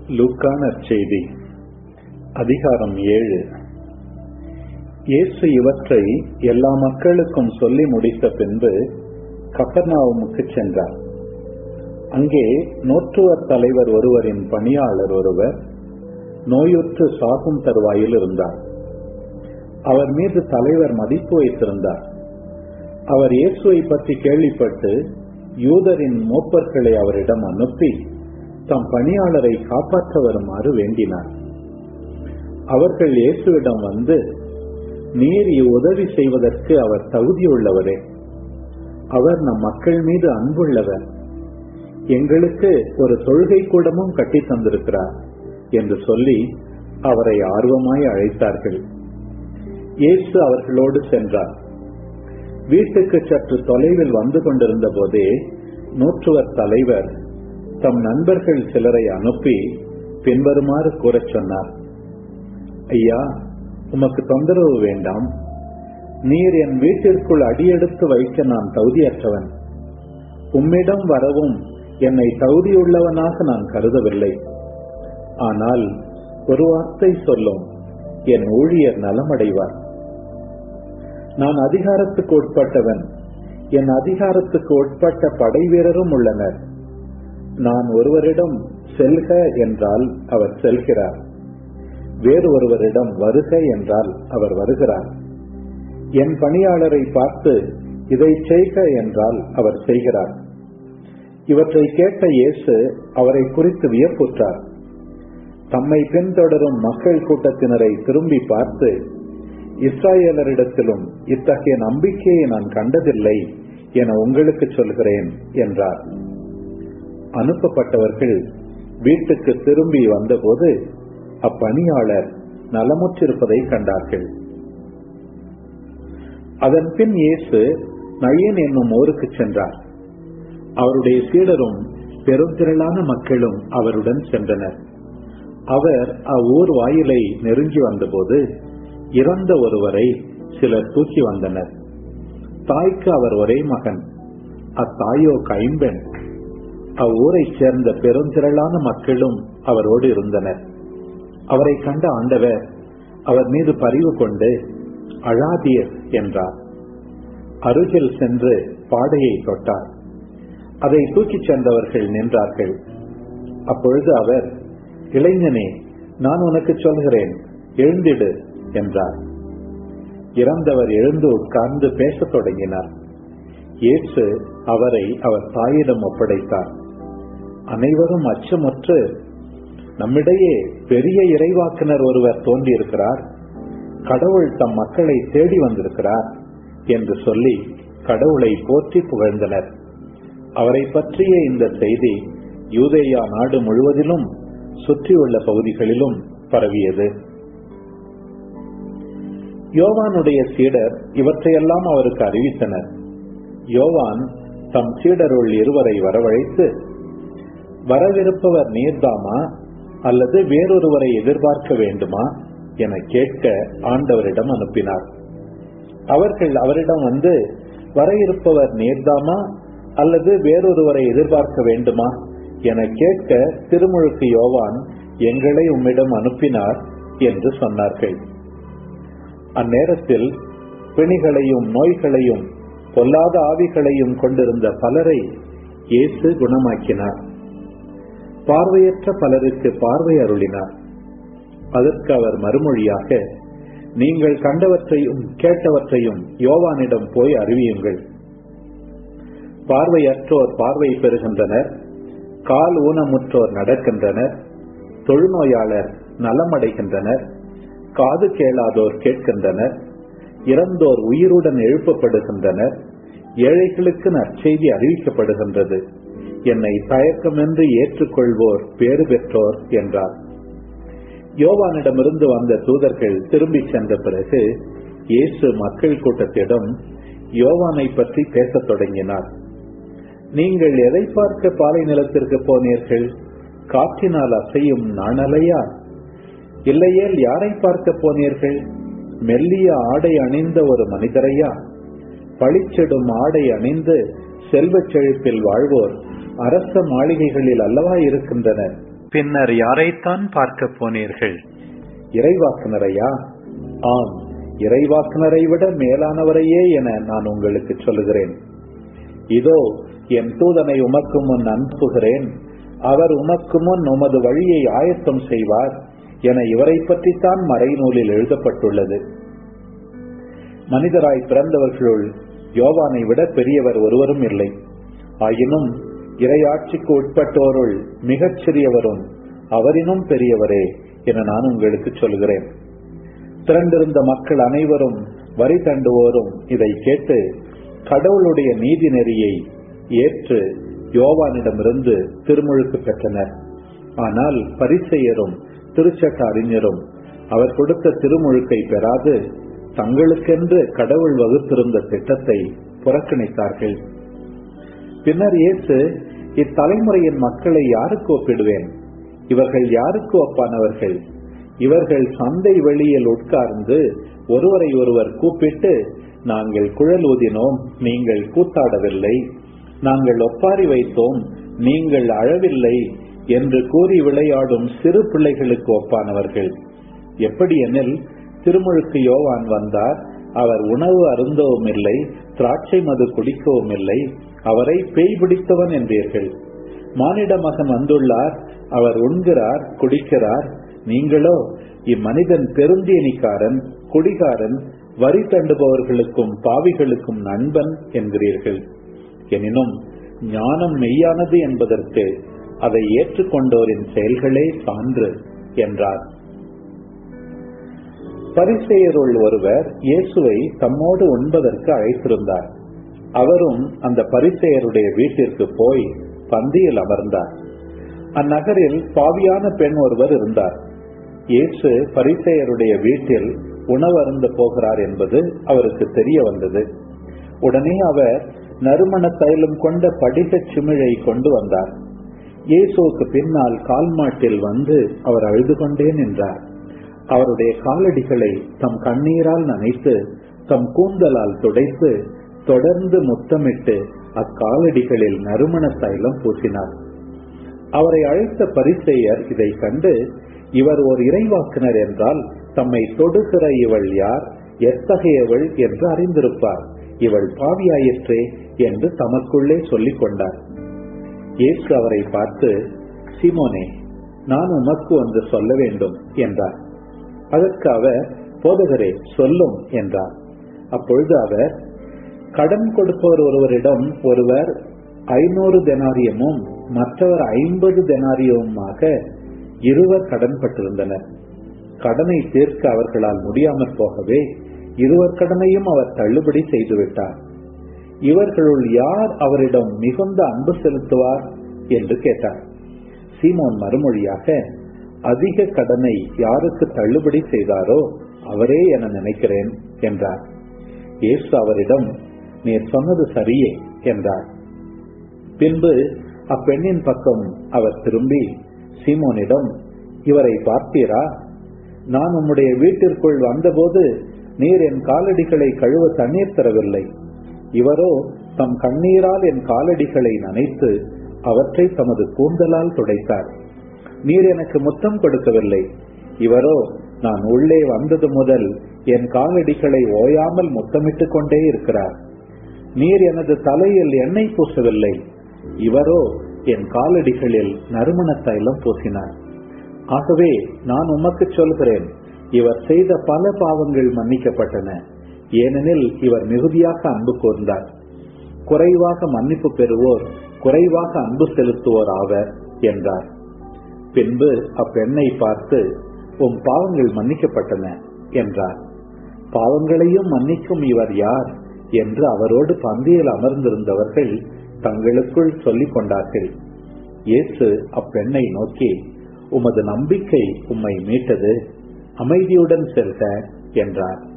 லூக்கா நற்செய்தி அதிகாரம் ஏழு இயேசு இவற்றை எல்லா மக்களுக்கும் சொல்லி முடித்த பின்பு கப்பர்நாவுமுக்கு சென்றார் அங்கே நோற்றுவர் தலைவர் ஒருவரின் பணியாளர் ஒருவர் நோயுற்று சாகும் தருவாயில் இருந்தார் அவர் மீது தலைவர் மதிப்பு வைத்திருந்தார் அவர் இயேசுவை பற்றி கேள்விப்பட்டு யூதரின் மூப்பர்களை அவரிடம் அனுப்பி தம் பணியாளரை காப்பாற்ற வருமாறு வேண்டினார் அவர்கள் இயேசுவிடம் வந்து நீர் இவ்வுதவி செய்வதற்கு அவர் தகுதியுள்ளவரே அவர் நம் மக்கள் மீது அன்புள்ளவர் எங்களுக்கு ஒரு தொழுகை கூடமும் கட்டி தந்திருக்கிறார் என்று சொல்லி அவரை ஆர்வமாய் அழைத்தார்கள் இயேசு அவர்களோடு சென்றார் வீட்டுக்கு சற்று தொலைவில் வந்து கொண்டிருந்த போதே நூற்றுவர் தலைவர் தம் நண்பர்கள் சிலரை அனுப்பி பின்வருமாறு கூறச் சொன்னார் ஐயா உமக்கு தொந்தரவு வேண்டாம் நீர் என் வீட்டிற்குள் அடியெடுத்து வைக்க நான் தகுதியற்றவன் உம்மிடம் வரவும் என்னை தகுதியுள்ளவனாக நான் கருதவில்லை ஆனால் ஒரு வார்த்தை சொல்லும் என் ஊழியர் நலமடைவார் நான் அதிகாரத்துக்கு உட்பட்டவன் என் அதிகாரத்துக்கு உட்பட்ட படை வீரரும் உள்ளனர் நான் ஒருவரிடம் செல்க என்றால் அவர் செல்கிறார் வேறு ஒருவரிடம் வருக என்றால் அவர் வருகிறார் என் பணியாளரை பார்த்து இதை செய்க என்றால் அவர் செய்கிறார் இவற்றை கேட்ட இயேசு அவரை குறித்து வியப்புற்றார் தம்மை பின்தொடரும் மக்கள் கூட்டத்தினரை திரும்பி பார்த்து இஸ்ராயலரிடத்திலும் இத்தகைய நம்பிக்கையை நான் கண்டதில்லை என உங்களுக்கு சொல்கிறேன் என்றார் அனுப்பப்பட்டவர்கள் வீட்டுக்கு திரும்பி வந்தபோது அப்பணியாளர் நலமுற்றிருப்பதை கண்டார்கள் அதன் பின் இயேசு நயன் என்னும் ஊருக்கு சென்றார் அவருடைய சீடரும் பெருந்திரளான மக்களும் அவருடன் சென்றனர் அவர் அவ்வூர் வாயிலை நெருங்கி வந்தபோது இறந்த ஒருவரை சிலர் தூக்கி வந்தனர் தாய்க்கு அவர் ஒரே மகன் அத்தாயோ கைம்பெண் அவ்வூரைச் சேர்ந்த பெருந்திரளான மக்களும் அவரோடு இருந்தனர் அவரை கண்ட ஆண்டவர் அவர் மீது பரிவு கொண்டு அழாதீர் என்றார் அருகில் சென்று பாடையை தொட்டார் அதை தூக்கிச் சென்றவர்கள் நின்றார்கள் அப்பொழுது அவர் இளைஞனே நான் உனக்கு சொல்கிறேன் எழுந்திடு என்றார் இறந்தவர் எழுந்து உட்கார்ந்து பேசத் தொடங்கினார் இயேசு அவரை அவர் தாயிடம் ஒப்படைத்தார் அனைவரும் அச்சமுற்று நம்மிடையே பெரிய இறைவாக்கினர் ஒருவர் தோன்றியிருக்கிறார் கடவுள் தம் மக்களை தேடி வந்திருக்கிறார் என்று சொல்லி கடவுளை போற்றி புகழ்ந்தனர் அவரை பற்றிய இந்த செய்தி யூதேயா நாடு முழுவதிலும் சுற்றியுள்ள பகுதிகளிலும் பரவியது யோவானுடைய சீடர் இவற்றையெல்லாம் அவருக்கு அறிவித்தனர் யோவான் தம் சீடருள் இருவரை வரவழைத்து வரவிருப்பவர் நீர்தாமா அல்லது வேறொருவரை எதிர்பார்க்க வேண்டுமா என கேட்க ஆண்டவரிடம் அனுப்பினார் அவர்கள் அவரிடம் வந்து வர இருப்பவர் நீர்தாமா அல்லது வேறொருவரை எதிர்பார்க்க வேண்டுமா என கேட்க திருமுழுக்கு யோவான் எங்களை உம்மிடம் அனுப்பினார் என்று சொன்னார்கள் அந்நேரத்தில் பிணிகளையும் நோய்களையும் பொல்லாத ஆவிகளையும் கொண்டிருந்த பலரை இயேசு குணமாக்கினார் பார்வையற்ற பலருக்கு பார்வை அருளினார் அதற்கு அவர் மறுமொழியாக நீங்கள் கண்டவற்றையும் கேட்டவற்றையும் யோவானிடம் போய் அறிவியுங்கள் பார்வையற்றோர் பார்வை பெறுகின்றனர் கால் ஊனமுற்றோர் நடக்கின்றனர் தொழுநோயாளர் நலமடைகின்றனர் காது கேளாதோர் கேட்கின்றனர் இறந்தோர் உயிருடன் எழுப்பப்படுகின்றனர் ஏழைகளுக்கு நற்செய்தி அறிவிக்கப்படுகின்றது என்னை தயக்கமென்று ஏற்றுக்கொள்வோர் பேறு பெற்றோர் என்றார் யோவானிடமிருந்து வந்த தூதர்கள் திரும்பி சென்ற பிறகு இயேசு மக்கள் கூட்டத்திடம் யோவானை பற்றி பேசத் தொடங்கினார் நீங்கள் எதை பார்க்க பாலை நிலத்திற்கு போனீர்கள் காற்றினால் அசையும் நாணலையா இல்லையேல் யாரை பார்க்க போனீர்கள் மெல்லிய ஆடை அணிந்த ஒரு மனிதரையா பளிச்சிடும் ஆடை அணிந்து செல்வச் செழிப்பில் வாழ்வோர் அரச மாளிகைகளில் அல்லவா இருக்கின்றனர் பின்னர் யாரைத்தான் பார்க்க போனீர்கள் இறைவாக்குனரையா ஆம் இறைவாக்குனரை விட மேலானவரையே என நான் உங்களுக்கு சொல்லுகிறேன் இதோ என் தூதனை உமக்கு முன் அனுப்புகிறேன் அவர் உமக்கு முன் உமது வழியை ஆயத்தம் செய்வார் என இவரை பற்றித்தான் மறைநூலில் எழுதப்பட்டுள்ளது மனிதராய் பிறந்தவர்களுள் யோவானை விட பெரியவர் ஒருவரும் இல்லை ஆயினும் இறையாட்சிக்கு உட்பட்டோருள் மிகச் சிறியவரும் அவரினும் பெரியவரே என நான் உங்களுக்கு சொல்கிறேன் திரண்டிருந்த மக்கள் அனைவரும் வரி தண்டுவோரும் இதை கேட்டு கடவுளுடைய நீதி நெறியை ஏற்று யோவானிடமிருந்து திருமுழுக்கு பெற்றனர் ஆனால் பரிசெயரும் திருச்சட்ட அறிஞரும் அவர் கொடுத்த திருமுழுக்கை பெறாது தங்களுக்கென்று கடவுள் வகுத்திருந்த திட்டத்தை புறக்கணித்தார்கள் பின்னர் இயேசு இத்தலைமுறையின் மக்களை யாருக்கு ஒப்பிடுவேன் இவர்கள் யாருக்கு ஒப்பானவர்கள் இவர்கள் சந்தை வெளியில் உட்கார்ந்து ஒருவரை ஒருவர் கூப்பிட்டு நாங்கள் குழல் ஊதினோம் நீங்கள் கூத்தாடவில்லை நாங்கள் ஒப்பாரி வைத்தோம் நீங்கள் அழவில்லை என்று கூறி விளையாடும் சிறு பிள்ளைகளுக்கு ஒப்பானவர்கள் எப்படி எனில் திருமுழுக்கு யோவான் வந்தார் அவர் உணவு அருந்தவும் இல்லை திராட்சை மது குடிக்கவும் இல்லை அவரை பேய் பிடித்தவன் என்பீர்கள் மானிட மகன் வந்துள்ளார் அவர் உண்கிறார் குடிக்கிறார் நீங்களோ இம்மனிதன் பெருந்தேனிக்காரன் குடிகாரன் வரி தண்டுபவர்களுக்கும் பாவிகளுக்கும் நண்பன் என்கிறீர்கள் எனினும் ஞானம் மெய்யானது என்பதற்கு அதை ஏற்றுக்கொண்டோரின் செயல்களே சான்று என்றார் பரிசெயருள் ஒருவர் இயேசுவை தம்மோடு உண்பதற்கு அழைத்திருந்தார் அவரும் அந்த பரிசெயருடைய வீட்டிற்கு போய் பந்தியில் அமர்ந்தார் அந்நகரில் பாவியான பெண் ஒருவர் இருந்தார் இயேசு பரிசெயருடைய வீட்டில் உணவு அருந்த போகிறார் என்பது அவருக்கு தெரிய வந்தது உடனே அவர் நறுமண தைலம் கொண்ட படிகச் சிமிழை கொண்டு வந்தார் இயேசுவுக்கு பின்னால் கால் மாட்டில் வந்து அவர் அழுது கொண்டே நின்றார் அவருடைய காலடிகளை தம் கண்ணீரால் நனைத்து தம் கூந்தலால் துடைத்து தொடர்ந்து முத்தமிட்டு அக்காலடிகளில் நறுமண தைலம் பூசினார் அவரை அழைத்த பரிசெயர் இதை கண்டு இவர் ஒரு இறைவாக்கினர் என்றால் தம்மை தொடுகிற இவள் யார் எத்தகையவள் என்று அறிந்திருப்பார் இவள் பாவியாயிற்றே என்று தமக்குள்ளே சொல்லிக் கொண்டார் இயேசு அவரை பார்த்து சிமோனே நான் உமக்கு ஒன்று சொல்ல வேண்டும் என்றார் அதற்கு அவர் போதகரே சொல்லும் என்றார் அப்பொழுது அவர் கடன் கொடுப்பவர் ஒருவரிடம் ஒருவர் ஐநூறு தெனாரியமும் மற்றவர் ஐம்பது தெனாரியமுமாக இருவர் கடன் பட்டிருந்தனர் கடனை தீர்க்க அவர்களால் முடியாமற் போகவே இருவர் கடனையும் அவர் தள்ளுபடி செய்துவிட்டார் இவர்களுள் யார் அவரிடம் மிகுந்த அன்பு செலுத்துவார் என்று கேட்டார் சீமோன் மறுமொழியாக அதிக கடனை யாருக்கு தள்ளுபடி செய்தாரோ அவரே என நினைக்கிறேன் என்றார் இயேசு அவரிடம் நீர் சொன்னது சரியே என்றார் பின்பு அப்பெண்ணின் பக்கம் அவர் திரும்பி சீமோனிடம் இவரை பார்த்தீரா நான் உம்முடைய வீட்டிற்குள் வந்தபோது நீர் என் காலடிகளை கழுவ தண்ணீர் தரவில்லை இவரோ தம் கண்ணீரால் என் காலடிகளை நனைத்து அவற்றை தமது கூந்தலால் துடைத்தார் நீர் எனக்கு முத்தம் கொடுக்கவில்லை இவரோ நான் உள்ளே வந்தது முதல் என் காலடிகளை ஓயாமல் முத்தமிட்டுக் கொண்டே இருக்கிறார் நீர் எனது தலையில் எண்ணெய் பூசவில்லை இவரோ என் காலடிகளில் நறுமண தைலம் பூசினார் ஆகவே நான் உமக்கு சொல்கிறேன் இவர் செய்த பல பாவங்கள் மன்னிக்கப்பட்டன ஏனெனில் இவர் மிகுதியாக அன்பு கூர்ந்தார் குறைவாக மன்னிப்பு பெறுவோர் குறைவாக அன்பு செலுத்துவோர் ஆவர் என்றார் பின்பு அப்பெண்ணை பார்த்து உம் பாவங்கள் மன்னிக்கப்பட்டன என்றார் பாவங்களையும் மன்னிக்கும் இவர் யார் என்று அவரோடு பந்தியில் அமர்ந்திருந்தவர்கள் தங்களுக்குள் சொல்லிக் கொண்டார்கள் இயேசு அப்பெண்ணை நோக்கி உமது நம்பிக்கை உம்மை மீட்டது அமைதியுடன் செல்க என்றார்